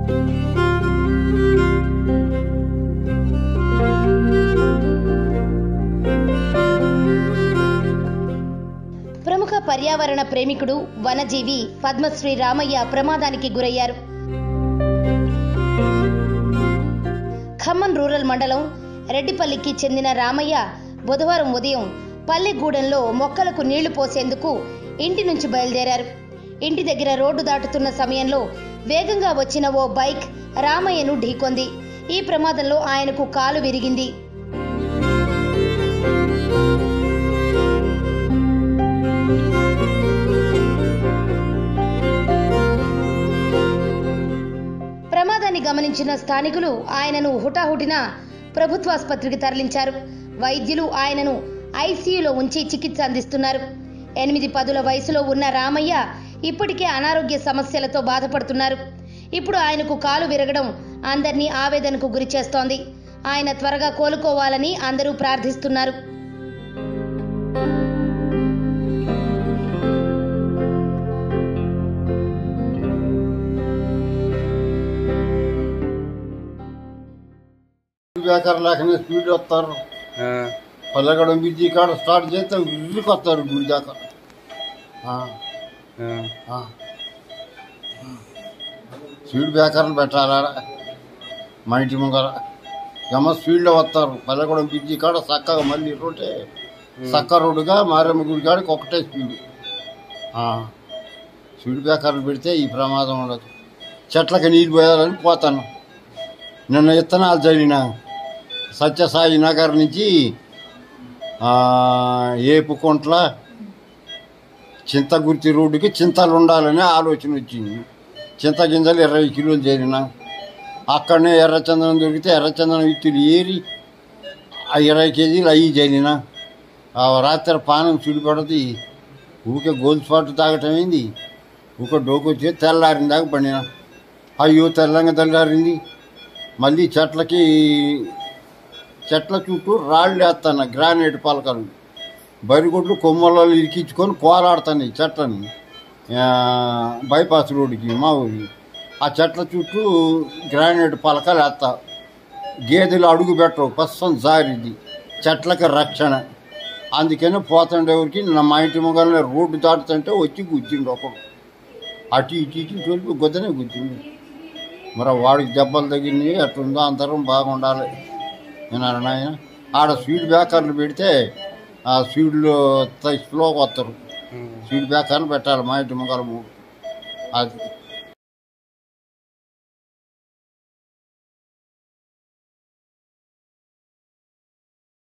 ప్రముఖ పర్యావరణ ప్రేమికుడు వనజీవి పద్మశ్రీ రామయ్య ప్రమాదానికి గురయ్యారు ఖమ్మం రూరల్ మండలం రెడ్డిపల్లికి చెందిన రామయ్య బుధవారం ఉదయం పల్లెగూడెంలో మొక్కలకు నీళ్లు పోసేందుకు ఇంటి నుంచి బయలుదేరారు ఇంటి దగ్గర రోడ్డు దాటుతున్న సమయంలో వేగంగా వచ్చిన ఓ బైక్ రామయ్యను ఢీకొంది ఈ ప్రమాదంలో ఆయనకు కాలు విరిగింది ప్రమాదాన్ని గమనించిన స్థానికులు ఆయనను హుటాహుటిన ప్రభుత్వాసుపత్రికి తరలించారు వైద్యులు ఆయనను ఐసీయూలో ఉంచి చికిత్స అందిస్తున్నారు ఎనిమిది పదుల వయసులో ఉన్న రామయ్య ఇప్పటికే అనారోగ్య సమస్యలతో బాధపడుతున్నారు ఇప్పుడు ఆయనకు కాలు విరగడం అందరినీ ఆవేదనకు గురి చేస్తోంది ఆయన త్వరగా కోలుకోవాలని అందరూ ప్రార్థిస్తున్నారు వ్యాకారం లేకనే స్పీడ్ వస్తారు ఆ, పల్లెగడం బిజీ కాడ స్టార్ట్ చేస్తే ఇల్లుకి వస్తారు గుడి దాకా ఆ, ఆ. ఆ. స్పీడ్ బ్రేకర్లు పెట్టాలా మా ఇంటి ముంగర ఎమ్మ స్పీడ్లో వస్తారు పల్లెగూడెం బిజీ కాడ చక్కగా మళ్ళీ రోడ్డే చక్క రోడ్డుగా మారమ్మ గుడి కాడికి ఒకటే స్పీడ్ ఆ. స్పీడ్ బ్రేకర్లు పెడితే ఈ ప్రమాదం ఉండదు చెట్లకి నీళ్ళు పోయాలని పోతాను నిన్న విత్తనాలు చల్లిన సత్యసాయి నగర్ నుంచి ఆ, ఏపుకుంట్ల చింతగుర్తి రోడ్డుకి చింతలు ఉండాలనే ఆలోచన వచ్చింది చింత గింజలు ఇరవై కిలోలు చేరిన అక్కడనే ఎర్రచందనం దొరికితే ఎర్రచందనం ఇత్తులు ఏరి ఆ ఇరవై కేజీలు అయ్యి చేరిన ఆ రాత్రి పానం చుడిపడది ఊకే గోల్స్పాటు తాగటం అయింది ఊక డోకొచ్చి తెల్లారిన దాకా పండిన అయ్యో తెల్లంగా తెల్లారింది మళ్ళీ చెట్లకి చెట్ల చుట్టూ రాళ్ళు వేస్తాను గ్రానైట్ పలకలు బరిగొడ్లు కొమ్మలలో ఇరికించుకొని కోలాడుతాను చెట్లని ఆ, బైపాస్ రోడ్డుకి మా ఊరికి ఆ చెట్ల చుట్టూ గ్రానైట్ పలకలు వేస్తా గేదెలు అడుగు పెట్టవు పస్సం జారిది చెట్లకి రక్షణ అందుకనే పోతుండేవరికి నా మా ఇంటి ముంగలనే రోడ్డు దాటుతుంటే వచ్చి గుచ్చిండు ఒకడు అటు ఇటు ఇటు తొలిపి గుద్దనే గుచ్చింది మరి వాడికి దెబ్బలు తగిలినవి అట్లుందో అందరం బాగుండాలి వినారు నాయన ఆడ స్పీడ్ బ్రేకర్లు పెడితే ఆ స్పీడ్లో స్లోకి వస్తారు స్పీడ్ బ్రేకర్లు పెట్టాలి మా ఇంటి ముంగల మూడు అది